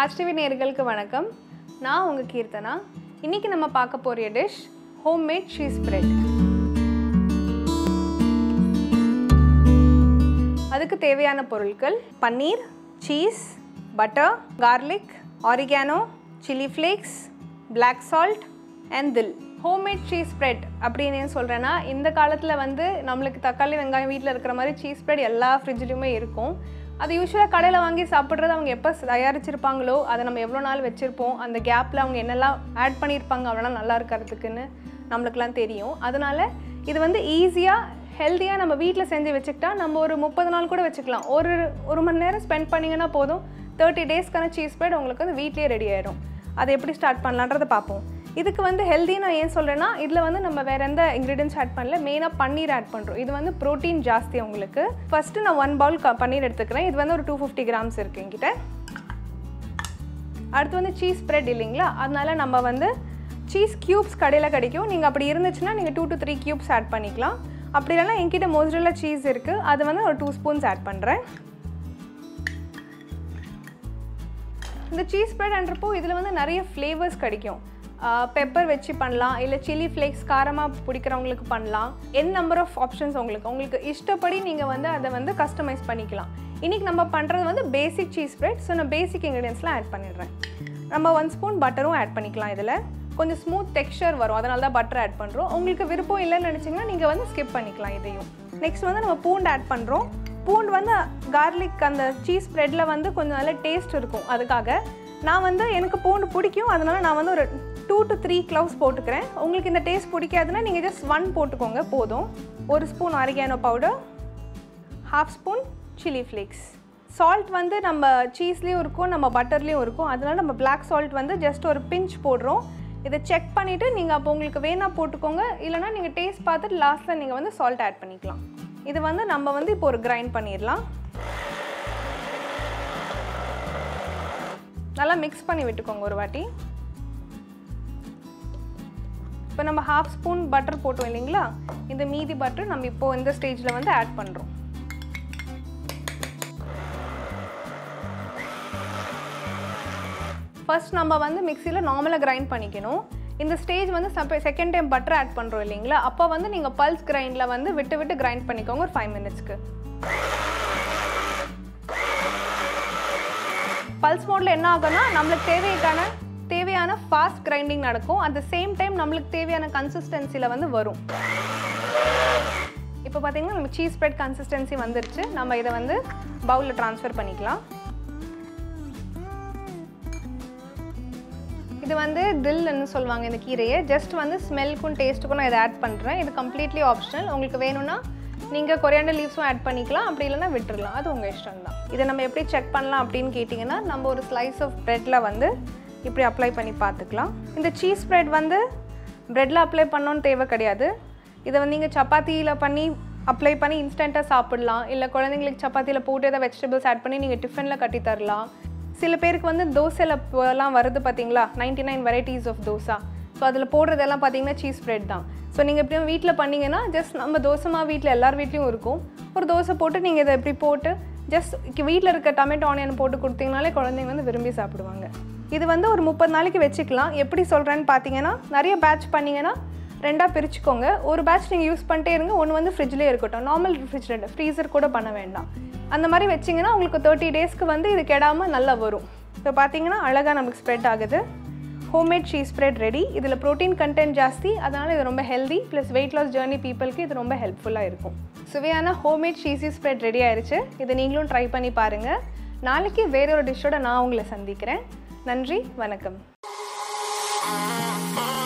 Raj TV நேர்களுக்கு வணக்கம் நான் உங்கள் கீர்த்தனா இன்னைக்கு நம்ம பார்க்க போகிற டிஷ் ஹோம்மேட் சீஸ் பிரெட் அதுக்கு தேவையான பொருட்கள் paneer cheese butter garlic oregano chilli flakes black salt and dill homemade cheese spread அப்படின்னு ஏன் சொல்கிறேன்னா இந்த காலத்தில் வந்து நம்மளுக்கு தக்காளி வெங்காயம் வீட்டில் இருக்கிற மாதிரி சீஸ் ஸ்ப்ரெட் எல்லா ஃப்ரிட்ஜ்லையுமே இருக்கும் அது யூஸ்வலாக கடையில் வாங்கி சாப்பிட்றது அவங்க எப்போ தயாரிச்சிருப்பாங்களோ அதை நம்ம எவ்வளோ நாள் வச்சுருப்போம் அந்த கேப்பில் அவங்க என்னெல்லாம் ஆட் பண்ணியிருப்பாங்க அவ்வளோ நல்லா இருக்கிறதுக்குன்னு நம்மளுக்குலாம் தெரியும் அதனால் இது வந்து ஈஸியாக ஹெல்த்தியாக நம்ம வீட்டில் செஞ்சு வச்சுக்கிட்டா நம்ம ஒரு முப்பது நாள் கூட வச்சுக்கலாம் ஒரு ஒரு மணி நேரம் ஸ்பெண்ட் பண்ணிங்கன்னா போதும் தேர்ட்டி டேஸ்க்கான சீஸ் ஸ்ப்ரெட் உங்களுக்கு வந்து வீட்லேயே ரெடி ஆயிடும் அதை எப்படி ஸ்டார்ட் பண்ணலான்றதை பார்ப்போம் இதுக்கு வந்து ஹெல்தி நான் ஏன் சொல்கிறேன்னா இதில் வந்து நம்ம வேறு எந்த இன்க்ரீடியன்ஸ் ஆட் பண்ணல மெயினாக பன்னீர் ஆட் பண்ணுறோம் இது வந்து ப்ரோட்டீன் ஜாஸ்தி உங்களுக்கு ஃபஸ்ட்டு நான் ஒன் பவுல் க பன்னீர் எடுத்துக்கிறேன் இது வந்து ஒரு டூ ஃபிஃப்டி கிராம்ஸ் இருக்குது என்கிட்ட அடுத்து வந்து சீஸ் ஸ்ப்ரெட் இல்லைங்களா அதனால நம்ம வந்து சீஸ் க்யூப்ஸ் கடையில் கிடைக்கும் நீங்கள் அப்படி இருந்துச்சுன்னா நீங்கள் two to three cubes add பண்ணிக்கலாம் அப்படி இல்லைன்னா என்கிட்ட மோஸ்ட்ரில்லா சீஸ் இருக்குது அது வந்து ஒரு டூ ஸ்பூன்ஸ் ஆட் பண்ணுறேன் இந்த சீஸ் ஸ்ப்ரெட்ன்றப்போ இதில் வந்து நிறைய ஃப்ளேவர்ஸ் கிடைக்கும் பெப்பர் வச்சு பண்ணலாம் இல்லை சில்லி ஃப்ளேக்ஸ் காரமாக பிடிக்கிறவங்களுக்கு பண்ணலாம் என் நம்பர் ஆஃப் ஆப்ஷன்ஸ் உங்களுக்கு உங்களுக்கு இஷ்டப்படி நீங்கள் வந்து அதை வந்து கஸ்டமைஸ் பண்ணிக்கலாம் இன்றைக்கி நம்ம பண்ணுறது வந்து பேசிக் சீஸ் ஸ்ப்ரெட் ஸோ நான் பேசிக் இன்க்ரீடியன்ஸ்லாம் ஆட் பண்ணிடுறேன் நம்ம ஒன் ஸ்பூன் பட்டரும் ஆட் பண்ணிக்கலாம் இதில் கொஞ்சம் ஸ்மூத் டெக்ஸ்சர் வரும் அதனால தான் பட்டர் ஆட் பண்ணுறோம் உங்களுக்கு விருப்பம் இல்லைன்னு நினச்சிங்கன்னா நீங்கள் வந்து ஸ்கிப் பண்ணிக்கலாம் இதையும் நெக்ஸ்ட் வந்து நம்ம பூண்டு ஆட் பண்ணுறோம் பூண்டு வந்து கார்லிக் அந்த சீஸ் ஸ்ப்ரெட்டில் வந்து கொஞ்சம் நல்ல டேஸ்ட் இருக்கும் அதுக்காக நான் வந்து எனக்கு பூண்டு பிடிக்கும் அதனால நான் வந்து ஒரு டூ டு த்ரீ க்ளவுஸ் போட்டுக்கிறேன் உங்களுக்கு இந்த டேஸ்ட் பிடிக்காதுன்னா நீங்கள் ஜஸ்ட் ஒன் போட்டுக்கோங்க போதும் ஒரு spoon oregano powder half spoon chilli flakes salt வந்து நம்ம சீஸ்லேயும் இருக்கும் நம்ம பட்டர்லேயும் இருக்கும் அதனால நம்ம பிளாக் சால்ட் வந்து ஜஸ்ட் ஒரு பிஞ்ச் போடுறோம் இதை செக் பண்ணிவிட்டு நீங்கள் அப்போ உங்களுக்கு வேணா போட்டுக்கோங்க இல்லைனா நீங்கள் டேஸ்ட் பார்த்துட்டு லாஸ்ட்டில் நீங்கள் வந்து சால்ட் ஆட் பண்ணிக்கலாம் இது வந்து நம்ம வந்து இப்போ ஒரு கிரைண்ட் பண்ணிடலாம் நல்லா மிக்ஸ் பண்ணி விட்டுக்கோங்க ஒரு வாட்டி இப்போ நம்ம ஹாஃப் ஸ்பூன் பட்டர் போட்டோம் இல்லைங்களா இந்த மீதி பட்டர் நம்ம இப்போ இந்த ஸ்டேஜில் வந்து ஆட் பண்ணுறோம் ஃபர்ஸ்ட் நம்ம வந்து மிக்சியில் நார்மலாக கிரைண்ட் பண்ணிக்கணும் இந்த ஸ்டேஜ் வந்து செகண்ட் டைம் பட்டர் ஆட் பண்ணுறோம் இல்லைங்களா அப்போ வந்து நீங்கள் பல்ஸ் கிரைண்டில் வந்து விட்டு விட்டு கிரைண்ட் பண்ணிக்கோங்க ஒரு ஃபைவ் மினிட்ஸ்க்கு பல்ஸ் மோடில் என்ன ஆகும்னா நம்மளுக்கு தேவைக்கான தேவையான ஃபாஸ்ட் கிரைண்டிங் நடக்கும் அட் த சேம் டைம் நம்மளுக்கு தேவையான கன்சிஸ்டன்சியில் வந்து வரும் இப்போ பார்த்தீங்கன்னா நம்ம சீஸ் ஸ்ப்ரெட் கன்சிஸ்டன்சி வந்துருச்சு நம்ம இதை வந்து பவுலில் ட்ரான்ஸ்ஃபர் பண்ணிக்கலாம் இது வந்து தில்னு சொல்லுவாங்க இந்த கீரையை ஜஸ்ட் வந்து ஸ்மெல்க்கும் டேஸ்ட்டுக்கும் நான் இதை ஆட் பண்ணுறேன் இது கம்ப்ளீட்லி ஆப்ஷனல் உங்களுக்கு வேணும்னா நீங்கள் கொரியாண்டர் லீவ்ஸும் ஆட் பண்ணிக்கலாம் அப்படி இல்லைன்னா விட்டுறலாம் அது உங்கள் இஷ்டம் தான் இதை நம்ம எப்படி செக் பண்ணலாம் அப்படின்னு கேட்டிங்கன்னா நம்ம ஒரு ஸ்லைஸ் ஆஃப் ப்ரெட்டில் வந்து இப்படி அப்ளை பண்ணி பார்த்துக்கலாம் இந்த சீஸ் ப்ரெட் வந்து ப்ரெட்டில் அப்ளை பண்ணோன்னு தேவை கிடையாது இதை வந்து நீங்கள் சப்பாத்தியில் பண்ணி அப்ளை பண்ணி இன்ஸ்டண்ட்டாக சாப்பிட்லாம் இல்லை குழந்தைங்களுக்கு சப்பாத்தியில் போட்டு ஏதாவது வெஜிடபிள்ஸ் ஆட் பண்ணி நீங்கள் டிஃபனில் கட்டி தரலாம் சில பேருக்கு வந்து தோசையில் எல்லாம் வருது பார்த்தீங்களா ninety nine varieties of dosa so அதில் போடுறதெல்லாம் பார்த்தீங்கன்னா சீஸ் ஸ்ப்ரெட் தான் ஸோ நீங்கள் எப்படியும் வீட்டில் பண்ணீங்கன்னா ஜஸ்ட் நம்ம தோசைமா வீட்டில் எல்லார் வீட்லேயும் இருக்கும் ஒரு தோசை போட்டு நீங்கள் இதை எப்படி போட்டு ஜஸ்ட் வீட்டில் இருக்க டொமேட்டோ ஆனியன் போட்டு கொடுத்தீங்கனாலே குழந்தைங்க வந்து விரும்பி சாப்பிடுவாங்க இது வந்து ஒரு முப்பது நாளைக்கு வச்சுக்கலாம் எப்படி சொல்கிறேன்னு பார்த்தீங்கன்னா நிறைய பேட்ச் பண்ணிங்கன்னா ரெண்டாக பிரிச்சுக்கோங்க ஒரு பேட்ச் நீங்கள் யூஸ் பண்ணிட்டே இருங்க ஒன்று வந்து ஃப்ரிட்ஜ்லேயே இருக்கட்டும் நார்மல் ரெஃப்ரிஜரேட்டர் ஃப்ரீசர் கூட பண்ண வேண்டாம் அந்த மாதிரி வச்சிங்கன்னா உங்களுக்கு தேர்ட்டி டேஸ்க்கு வந்து இது கெடாமல் நல்லா வரும் இப்போ பார்த்தீங்கன்னா அழகாக நமக்கு ஸ்ப்ரெட் ஆகுது ஹோம்மேட் சீஸ் ஸ்ப்ரெட் ரெடி இதில் ப்ரோட்டீன் கண்டென்ட் ஜாஸ்தி அதனால் இது ரொம்ப healthy plus weight loss journey பீப்புளுக்கு இது ரொம்ப ஹெல்ப்ஃபுல்லாக இருக்கும் சுவையான ஹோம்மேட் சீஸி ஸ்ப்ரெட் ரெடி ஆயிடுச்சு இதை நீங்களும் ட்ரை பண்ணி பாருங்கள் நாளைக்கு வேறொரு டிஷ்ஷோட நான் உங்களை சந்திக்கிறேன் நன்றி வணக்கம்